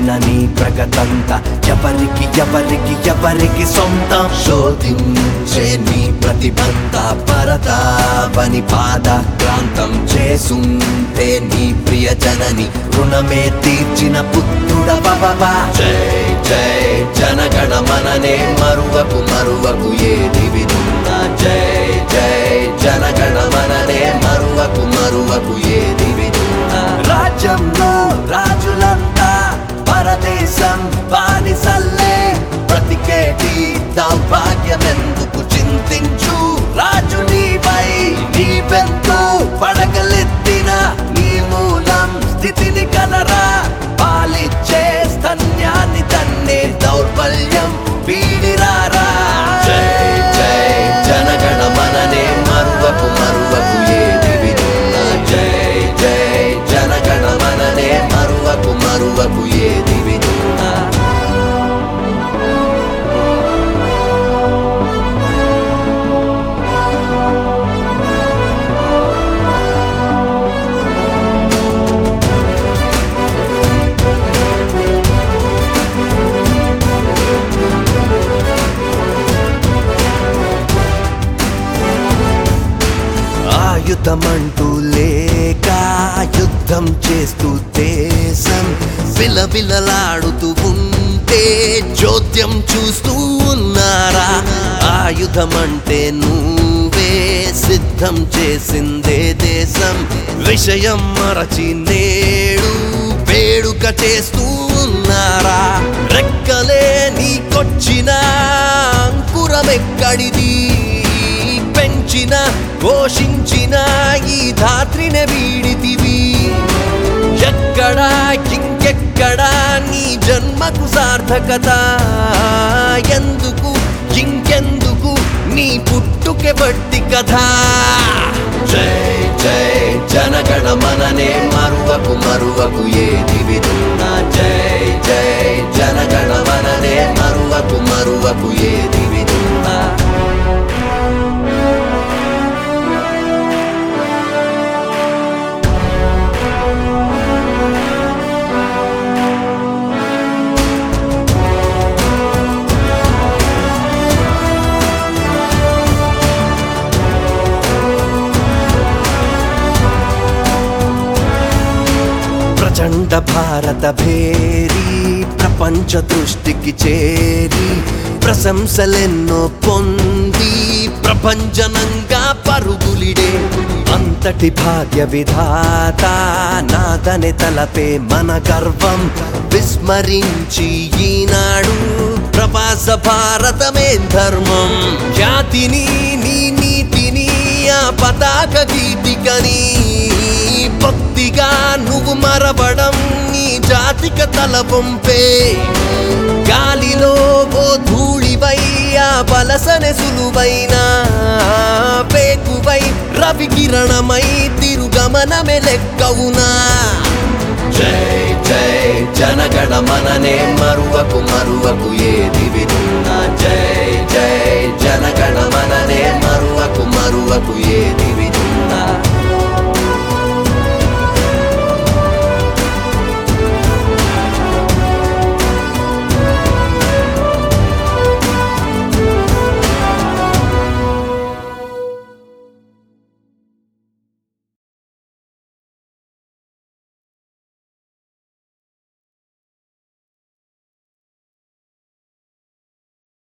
చేసిన నీ ప్రగతంతా ఎవరికి ఎవరికి ఎవరికి సొంతం శోధించే నీ ప్రతిభంతా పరతావని పాద క్రాంతం చేసుంటే నీ ప్రియ జనని రుణమే తీర్చిన పుత్రుడ బాబా జై జై జనగణ మననే మరువకు మరువకు ఏది వినున్నా జై జై జనగణ మననే మరువకు మరువకు ఏది వినున్నా రాజ్యంలో రాజులంతా పరదేశం బానిసల్లే బ్రతికేటి దౌర్భాగ్యమెందుకు చింతించు రాజు నీపై నీవెంతో పడగలెత్తిన నీ మూలం స్థితిని కలరా పాలిచ్చే స్తన్యాన్ని తన్నే దౌర్బల్యం వీడిరారా జై జై జనగణ మననే మరువకు మరువకు ఏది వినున్నా జై జై జనగణ మననే మరువకు మరువకు ఏది వినున్నా ఆయుధమంటూ లేక యుద్ధం చేస్తూ దేశం విలవిలలాడుతూ ఉంటే చోద్యం చూస్తూ ఉన్నారా ఆయుధమంటే నువ్వే సిద్ధం చేసిందే దేశం విషయం మరచి నేడు వేడుక చేస్తూ ఉన్నారా రెక్కలే నీకొచ్చిన అంకురమెక్కడిది పెంచిన పోషించిన ఈ ధాత్రిని వీడితివి ఎక్కడా ఇంకెక్కడా నీ జన్మకు సార్థకత ఎందుకు ఇంకెందుకు నీ పుట్టుకే బట్టి కథ జై జై జనగణ మననే మరువకు మరువకు ఏది వినున్నా జై జై జనగణ మననే మరువకు మరువకు ఏది వినున్నా ప్రచండ భారత భేరి ప్రపంచ దృష్టికి చేరి ప్రశంసలెన్నో పొంది ప్రపంచనంగా పరుగులిడే అంతటి భాగ్య విధాత నాదనే తలపే మన గర్వం విస్మరించి ఈనాడు ప్రవాస భారతమే ధర్మం ఖ్యాతిని నీ నీతిని ఆ పతాక గీతికని భక్తిగా నువ్వు మరవడం నీ జాతిక తల పంపే గాలిలో ఓ ధూళివై ఆ బలసన సులువైన పేకువై రవి కిరణమై తిరుగమనమే లెక్కవునా జై జై జనగణ మననే మరువకు మరువకు ఏది వినున్నా జై